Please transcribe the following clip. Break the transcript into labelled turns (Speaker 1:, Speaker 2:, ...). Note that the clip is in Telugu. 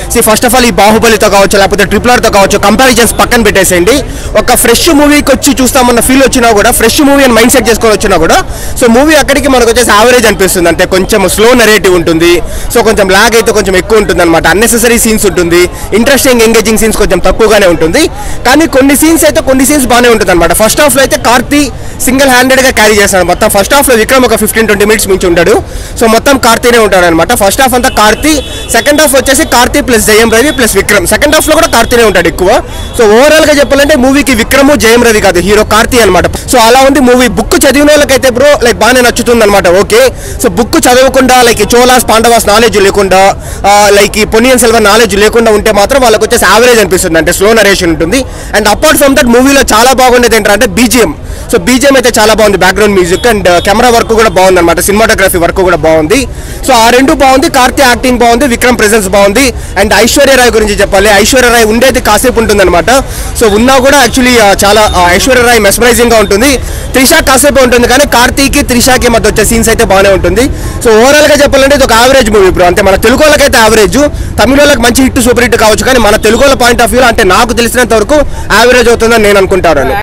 Speaker 1: సి ఫస్ట్ ఆఫ్ ఆల్ ఈ బాహుబలితో కావచ్చు లేకపోతే ట్రిపుల్ ఆర్తో కావచ్చు కంపారిజన్స్ పక్కన పెట్టేసేయండి ఒక ఫ్రెష్ మూవీకి వచ్చి చూస్తామన్న ఫీల్ వచ్చినా కూడా ఫ్రెష్ మూవీ అని మైండ్ సెట్ చేసుకొని వచ్చినా కూడా సో మూవీ అక్కడికి మనకు వచ్చేసి యావరేజ్ అనిపిస్తుంది అంటే కొంచెం స్లో నెరేటివ్ ఉంటుంది సో కొంచెం లాగ్ అయితే కొంచెం ఎక్కువ ఉంటుంది అనమాట అన్నెసెసరీ సీన్స్ ఉంటుంది ఇంట్రెస్టింగ్ ఎంగేజింగ్ సీన్స్ కొంచెం తక్కువగానే ఉంటుంది కానీ కొన్ని సీన్స్ అయితే కొన్ని సీన్స్ బాగానే ఉంటుంది అనమాట ఫస్ట్ హాఫ్ లో అయితే కార్తీ సింగిల్ హ్యాండెడ్ గా క్యారీ చేస్తాడు మొత్తం ఫస్ట్ హాఫ్ లో విక్రమ్ ఒక ఫిఫ్టీన్ ట్వంటీ మినిట్స్ మించి ఉంటాడు సో మొత్తం కార్తీనే ఉంటాడు అనమాట ఫస్ట్ హాఫ్ అంతా కార్తీ సెకండ్ హాఫ్ వచ్చేసి Karthi plus Jayam Ravi plus Vikram second half లో కూడా కార్తీనే ఉంటాడు ఎక్కువ సో ఓవరాల్ గా చెప్పాలంటే మూవీకి విక్రమ్ జయం రవి కాదు హీరో కార్తీ అనమాట సో అలా ఉంది మూవీ బుక్ చదివిన వాళ్ళకైతే బ్రో లైక్ బాగానే నచ్చుతుంది అనమాట ఓకే సో బుక్ చదవకుండా లైక్ చోలాస్ పాండవాస్ నాలెడ్జ్ లేకుండా లైక్ ఈ పొనియన్ సిల్వర్ నాలెడ్జ్ లేకుండా ఉంటే మాత్రం వాళ్ళకి వచ్చేసి యావరేజ్ అనిపిస్తుంది అంటే స్లో నరేషన్ ఉంటుంది అండ్ అపార్ట్ ఫ్రమ్ దట్ మూవీలో చాలా బాగుండేది ఏంటంటే బీజిఎం సో బీజిఎం అయితే చాలా బాగుంది background music and camera work కూడా బాగుంది అనమాట సినిమాటోగ్రఫీ వర్క్ కూడా బాగుంది సో ఆ రెండు బాగుంది కార్తీ యాక్టింగ్ బాగుంది విక్రమ్ ప్రెసెన్స్ బాగుంది అండ్ ఐశ్వర్య రాయ్ గురించి చెప్పాలి ఐశ్వర్య రాయ్ ఉండేది కాసేపు ఉంటుంది అనమాట సో ఉన్నా కూడా యాక్చువల్లీ చాలా ఆ, ఐశ్వర్య రాయ్ మెస్మరైజింగ్ గా ఉంటుంది త్రిష కాసేపు ఉంటుంది కానీ కార్తీకి త్రిషాకి మధ్య వచ్చే సీన్స్ అయితే బాగానే ఉంటుంది సో ఓవరాల్ గా చెప్పాలంటే ఇది ఒక యావరేజ్ మూవీ ఇప్పుడు అంటే మన తెలుగు వాళ్ళకైతే యావరేజ్ తమిళ వాళ్ళకి మంచి హిట్ సూపర్ హిట్ కావచ్చు కానీ మన తెలుగు వాళ్ళ పాయింట్ ఆఫ్ వ్యూ అంటే నాకు తెలిసినంత వరకు యావరేజ్ అవుతుందని నేను అనుకుంటాను